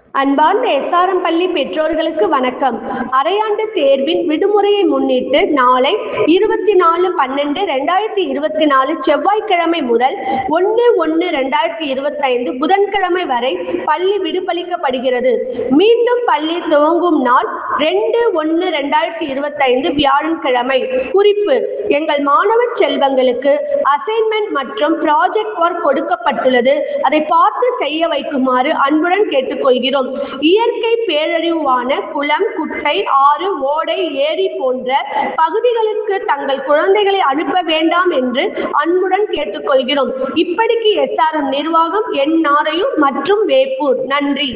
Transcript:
அன்பார்ந்த எஸ்ஆர்எம் பள்ளி பெற்றோர்களுக்கு வணக்கம் அரையாண்டு தேர்வின் விடுமுறையை முன்னிட்டு நாளை இருபத்தி நாலு பன்னெண்டு ரெண்டாயிரத்தி இருபத்தி நாலு செவ்வாய்க்கிழமை முதல் ஒன்று ஒன்று ரெண்டாயிரத்தி இருபத்தைந்து புதன்கிழமை வரை பள்ளி விடுபளிக்கப்படுகிறது மீண்டும் பள்ளி துவங்கும் நாள் ரெண்டு ஒன்று ரெண்டாயிரத்தி இருபத்தைந்து வியாழக்கிழமை குறிப்பு எங்கள் மாணவ செல்வங்களுக்கு அசைன்மெண்ட் மற்றும் ப்ராஜெக்ட் ஒர்க் கொடுக்கப்பட்டுள்ளது அதை பார்த்து செய்ய வைக்குமாறு அன்புடன் கேட்டுக்கொள்கிறோம் இயற்கை பேரழிவான குளம் குட்டை ஆறு ஓடை ஏரி போன்ற பகுதிகளுக்கு தங்கள் குழந்தைகளை அனுப்ப வேண்டாம் என்று அன்புடன் கேட்டுக்கொள்கிறோம் இப்படிக்கு எஸ்ஆர்எம் நிர்வாகம் என் நாரையூர் மற்றும் வேப்பூர் நன்றி